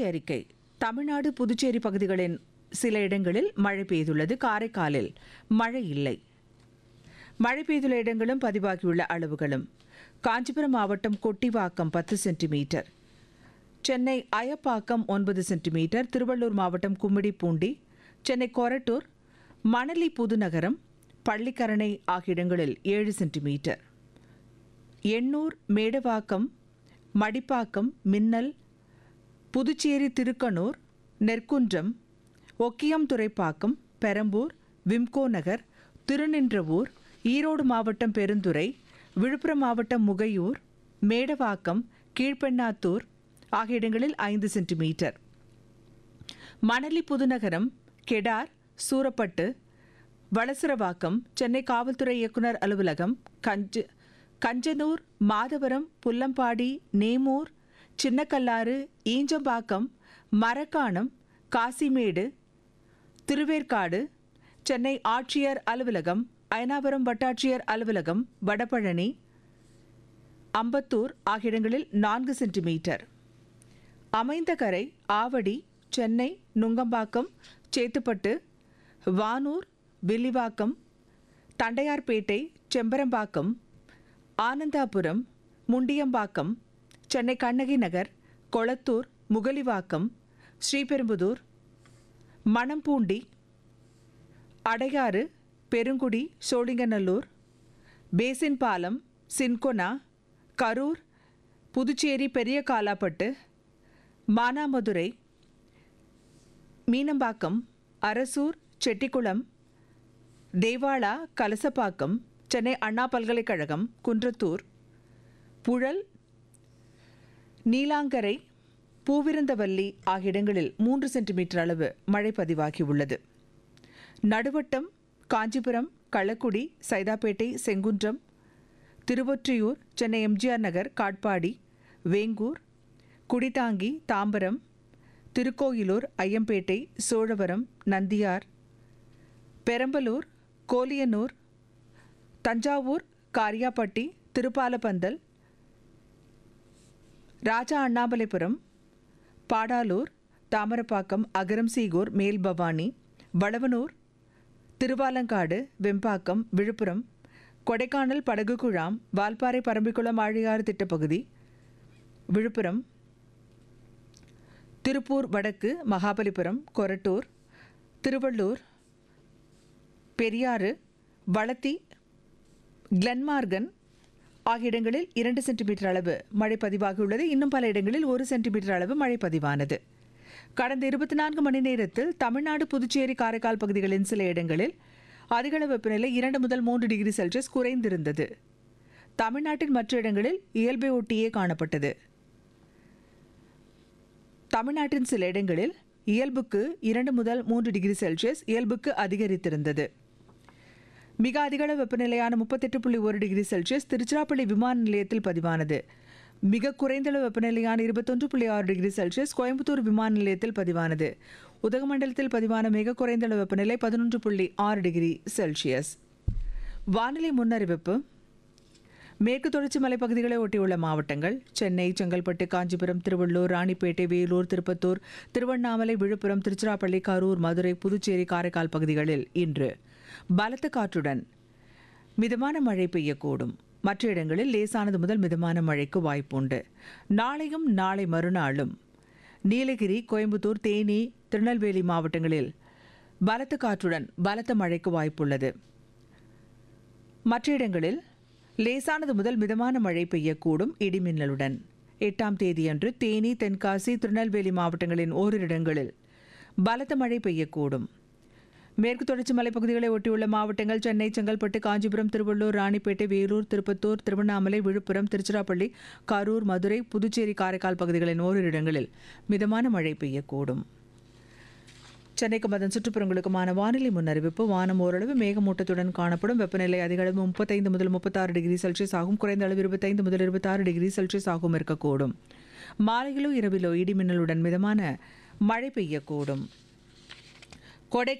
அறிக்கை தமிழ்நாடு புதுச்சேரி பகுதிகளின் சில இடங்களில் மழை பெய்துள்ளது காரைக்காலில் மழை இல்லை மழை பெய்துள்ள இடங்களும் பதிவாகியுள்ள அளவுகளும் காஞ்சிபுரம் மாவட்டம் கொட்டிவாக்கம் பத்து சென்டிமீட்டர் சென்னை அயப்பாக்கம் ஒன்பது சென்டிமீட்டர் திருவள்ளூர் மாவட்டம் கும்மிடிப்பூண்டி சென்னை கொரட்டூர் மணலி புதுநகரம் பள்ளிக்கரணை ஆகிய இடங்களில் ஏழு சென்டிமீட்டர் எண்ணூர் மேடவாக்கம் மடிப்பாக்கம் மின்னல் புதுச்சேரி திருக்கனூர் நெற்குன்றம் ஒக்கியம் துறைப்பாக்கம் பெரம்பூர் விம்கோ நகர் திருநின்றவூர் ஈரோடு மாவட்டம் பெருந்துறை விழுப்புரம் மாவட்டம் முகையூர் மேடவாக்கம் கீழ்பெண்ணாத்தூர் ஆகிய இடங்களில் ஐந்து சென்டிமீட்டர் மணலி புதுநகரம் கெடார் சூரப்பட்டு வளசரவாக்கம் சென்னை காவல்துறை இயக்குனர் அலுவலகம் கஞ்ச கஞ்சனூர் மாதவரம் புல்லம்பாடி நேமூர் சின்னக்கல்லாறு ஈஞ்சம்பாக்கம் மரக்காணம் காசிமேடு திருவேற்காடு சென்னை ஆட்சியர் அலுவலகம் அயனாபுரம் வட்டாட்சியர் அலுவலகம் வடபழனி அம்பத்தூர் ஆகிய இடங்களில் நான்கு சென்டிமீட்டர் அமைந்தகரை ஆவடி சென்னை நுங்கம்பாக்கம் சேத்துப்பட்டு வானூர் வில்லிவாக்கம் தண்டையார்பேட்டை செம்பரம்பாக்கம் ஆனந்தாபுரம் முண்டியம்பாக்கம் சென்னை கண்ணகி நகர் கொளத்தூர் முகலிவாக்கம் ஸ்ரீபெரும்புதூர் மணம்பூண்டி அடையாறு பெருங்குடி சோழிங்கநல்லூர் பேசின் பாலம் சின்கொனா கரூர் புதுச்சேரி பெரிய காலாப்பட்டு மானாமதுரை மீனம்பாக்கம் அரசூர் செட்டிக்குளம் தேவாளா கலசப்பாக்கம் சென்னை அண்ணா பல்கலைக்கழகம் குன்றத்தூர் புழல் நீலாங்கரை பூவிருந்தவல்லி ஆகிய இடங்களில் மூன்று சென்டிமீட்டர் அளவு மழை பதிவாகியுள்ளது நடுவட்டம் காஞ்சிபுரம் கள்ளக்குடி சைதாப்பேட்டை செங்குன்றம் திருவொற்றியூர் சென்னை எம்ஜிஆர் நகர் காட்பாடி வேங்கூர் குடிதாங்கி தாம்பரம் திருக்கோயிலூர் ஐயம்பேட்டை சோழவரம் நந்தியார் பெரம்பலூர் கோலியனூர் தஞ்சாவூர் காரியாப்பட்டி திருப்பாலப்பந்தல் ராஜா அண்ணாமலைபுரம் பாடாலூர் தாமரப்பாக்கம் அகரம்சீகூர் மேல்பவானி வளவனூர் திருவாலங்காடு வெம்பாக்கம் விழுப்புரம் கொடைக்கானல் படகுகுழாம் வால்பாறை பரம்பிக்குளம் ஆழியாறு திட்டப்பகுதி விழுப்புரம் திருப்பூர் வடக்கு மகாபலிபுரம் கொரட்டூர் திருவள்ளூர் பெரியாறு வளத்தி கிளன்மார்கன் ஆகிய இடங்களில் இரண்டு சென்டிமீட்டர் அளவு மழை பதிவாகியுள்ளது இன்னும் பல இடங்களில் ஒரு சென்டிமீட்டர் அளவு மழை பதிவானது கடந்த இருபத்தி நான்கு மணி நேரத்தில் தமிழ்நாடு புதுச்சேரி காரைக்கால் பகுதிகளின் சில இடங்களில் அதிகளவு வெப்பநிலை இரண்டு முதல் மூன்று டிகிரி செல்சியஸ் குறைந்திருந்தது தமிழ்நாட்டின் மற்ற இடங்களில் இயல்பை ஒட்டியே காணப்பட்டது தமிழ்நாட்டின் சில இடங்களில் இயல்புக்கு இரண்டு முதல் மூன்று டிகிரி செல்சியஸ் இயல்புக்கு அதிகரித்திருந்தது மிக அதிகளவு வெப்பநிலையான முப்பத்தெட்டு புள்ளி ஒரு டிகிரி செல்சியஸ் திருச்சிராப்பள்ளி விமான நிலையத்தில் பதிவானது மிக குறைந்தளவு வெப்பநிலையான இருபத்தொன்று புள்ளி ஆறு டிகிரி செல்சியஸ் கோயம்புத்தூர் விமான நிலையத்தில் பதிவானது உதகமண்டலத்தில் பதிவான மிக குறைந்தளவு வெப்பநிலை பதினொன்று புள்ளி ஆறு டிகிரி செல்சியஸ் வானிலை முன்னறிவிப்பு மேற்கு தொடர்ச்சி மலைப்பகுதிகளை ஒட்டியுள்ள மாவட்டங்கள் சென்னை செங்கல்பட்டு காஞ்சிபுரம் திருவள்ளூர் ராணிப்பேட்டை வேலூர் திருப்பத்தூர் திருவண்ணாமலை விழுப்புரம் திருச்சிராப்பள்ளி கரூர் மதுரை புதுச்சேரி காரைக்கால் பகுதிகளில் இன்று பலத்த காற்றுடன் மிதமான மழை பெய்யக்கூடும் மற்ற இடங்களில் லேசானது முதல் மிதமான மழைக்கு வாய்ப்புண்டு நாளையும் நாளை மறுநாளும் நீலகிரி கோயம்புத்தூர் தேனி திருநெல்வேலி மாவட்டங்களில் பலத்த காற்றுடன் பலத்த மழைக்கு வாய்ப்புள்ளது மற்ற இடங்களில் லேசானது முதல் மிதமான மழை பெய்யக்கூடும் இடிமின்னலுடன் எட்டாம் தேதியன்று தேனி தென்காசி திருநெல்வேலி மாவட்டங்களின் ஓரிரு இடங்களில் பலத்த மழை பெய்யக்கூடும் மேற்கு தொடர்ச்சி மலைப்பகுதிகளை ஒட்டியுள்ள மாவட்டங்கள் சென்னை செங்கல்பட்டு காஞ்சிபுரம் திருவள்ளூர் ராணிப்பேட்டை வேலூர் திருப்பத்தூர் திருவண்ணாமலை விழுப்புரம் திருச்சிராப்பள்ளி கரூர் மதுரை புதுச்சேரி காரைக்கால் பகுதிகளின் ஓரிரு இடங்களில் மிதமான மழை பெய்யக்கூடும் சென்னைக்கும் அதன் சுற்றுப்புறங்களுக்குமான வானிலை முன்னறிவிப்பு வானம் ஓரளவு மேகமூட்டத்துடன் காணப்படும் வெப்பநிலை அதிக அளவு முப்பத்தைந்து முதல் முப்பத்தாறு டிகிரி செல்சியஸ் ஆகும் குறைந்த அளவு இருபத்தைந்து முதல் இருபத்தாறு டிகிரி செல்சியஸ் ஆகும் இருக்கக்கூடும் மாலையிலோ இரவிலோ இடிமின்னலுடன் மிதமான மழை பெய்யக்கூடும் கொடை